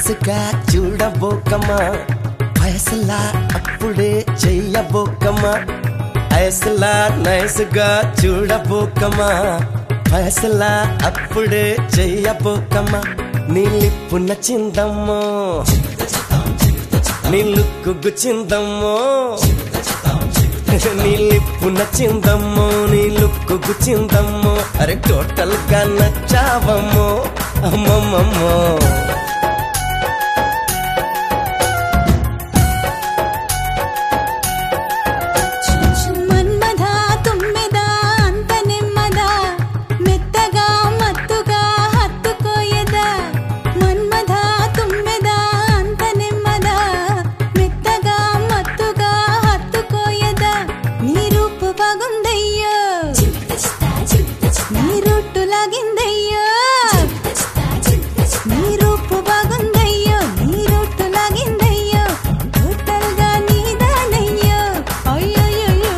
నైస్గా చూడబోకమ్మా వయసులా అప్పుడే చెయ్యబోకమ్మా ఐసులా నైస్గా చూడబోకమ్మా వయసులా అప్పుడే చెయ్యబోకమ్మా నీ లిప్పు నచ్చిందమ్మో నీ లుక్కు గుచ్చిందమ్మో నీ లిప్పు నచ్చిందమ్మో నీ లుక్కు గుచ్చిందమ్మో అరే టోటల్ గా నచ్చావమ్మో అమ్మమ్మమ్మో మన్మథ తుమ్మెద అంత నెమ్మద మెత్తగా మత్తుగా హత్తుకోయద మన్మథ తుమ్మెద అంత నెమ్మద మెత్తగా మత్తుగా హత్తుకోయద నీ రూపు బాగుందయ్యో నీ రొట్టు లాగిందయ్యో నీ రూపు బాగుందయ్యో నీ రొట్టు లాగిందయ్యో టోటల్ గా నీదానయ్యో అయ్యయ్యో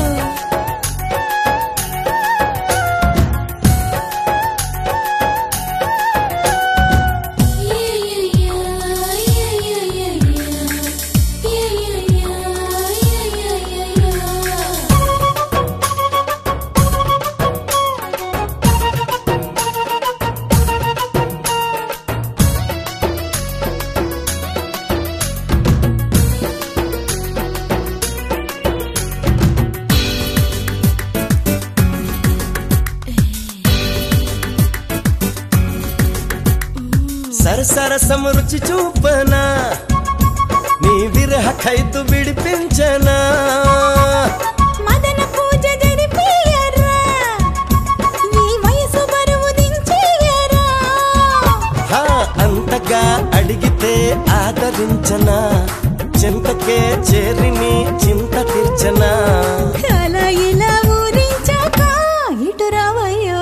సరసరసం రుచి చూపనా నీ విరహ ఖైదు విడిపించనా మదన పూజ జరిపియరా ఈ వయసు బరువు దించేయరా హా అంతగా అడిగితే ఆదరించనా చింతకే చేరిని చింత తీర్చనా అలా ఇలా ఊరించాక ఇటు రావయ్యో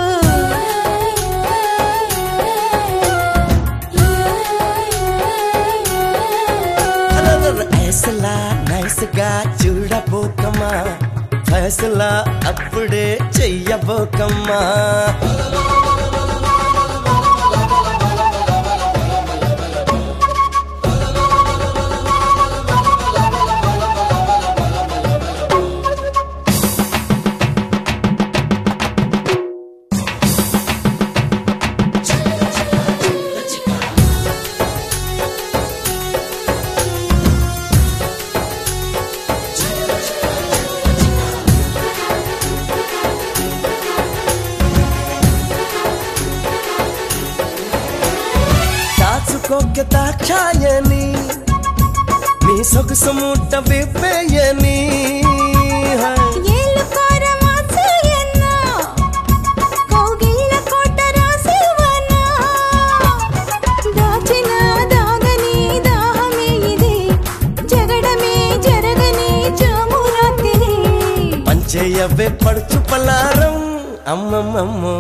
అరరర ఐసలా నైస్గా చూడబోకమ్మా ఫైసలా అప్పుడే చెయ్యబోకమ్మా దాచుకోక దాక్షాయని నీ సొగసు ముట్ట విప్పేయని ఏళ్ళు కోర మాసేయన్నా కౌగిళ్ళ కోట రాసేవన్నా దాచిన దాగని దాహమే ఇది జగడమే జరగని జామురాత్రి పంచేయవే పడుచు పలారం అమ్మమ్మమ్మో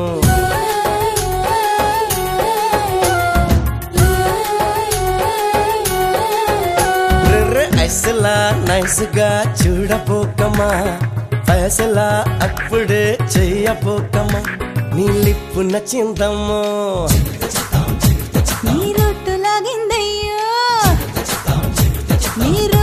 రిర్రె ఐసలా నైస్గా చూడబోకమ్మా ఫైసలా అప్పుడే చెయ్యబోకమ్మా నీ లిప్పు నచ్చిందమ్మో నీ రొట్టు లాగిందయ్యో నీ